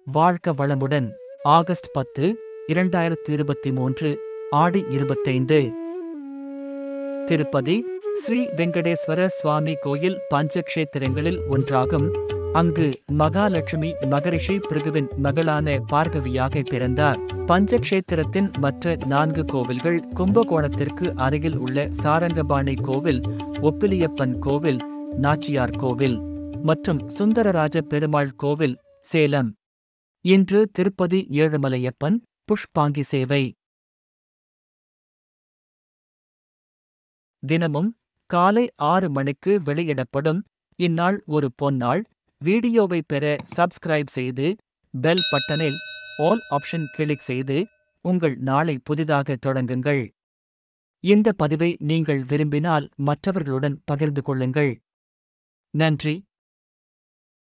வாழ்க வளமுடன் ஆகஸ்ட் பத்து இரண்டாயிரத்து இருபத்தி மூன்று ஆடி இருபத்தைந்து திருப்பதி ஸ்ரீ வெங்கடேஸ்வர சுவாமி கோயில் பஞ்சக்ஷேத்திரங்களில் ஒன்றாகும் அங்கு மகாலட்சுமி மகரிஷி பிருகுவின் மகளான பார்கவியாக பிறந்தார் பஞ்சக்ஷேத்திரத்தின் மற்ற நான்கு கோவில்கள் கும்பகோணத்திற்கு அருகில் உள்ள சாரங்கபாணி கோவில் ஒப்பிலியப்பன் கோவில் நாச்சியார் கோவில் மற்றும் சுந்தரராஜ பெருமாள் கோவில் சேலம் இன்று திருப்பதி ஏழுமலையப்பன் புஷ்பாங்கி சேவை தினமும் காலை ஆறு மணிக்கு வெளியிடப்படும் இந்நாள் ஒரு பொன்னாள் வீடியோவை பெற சப்ஸ்கிரைப் செய்து பெல் பட்டனில் ஆல் ஆப்ஷன் கிளிக் செய்து உங்கள் நாளை புதிதாக தொடங்குங்கள் இந்த பதிவை நீங்கள் விரும்பினால் மற்றவர்களுடன் பகிர்ந்து கொள்ளுங்கள் நன்றி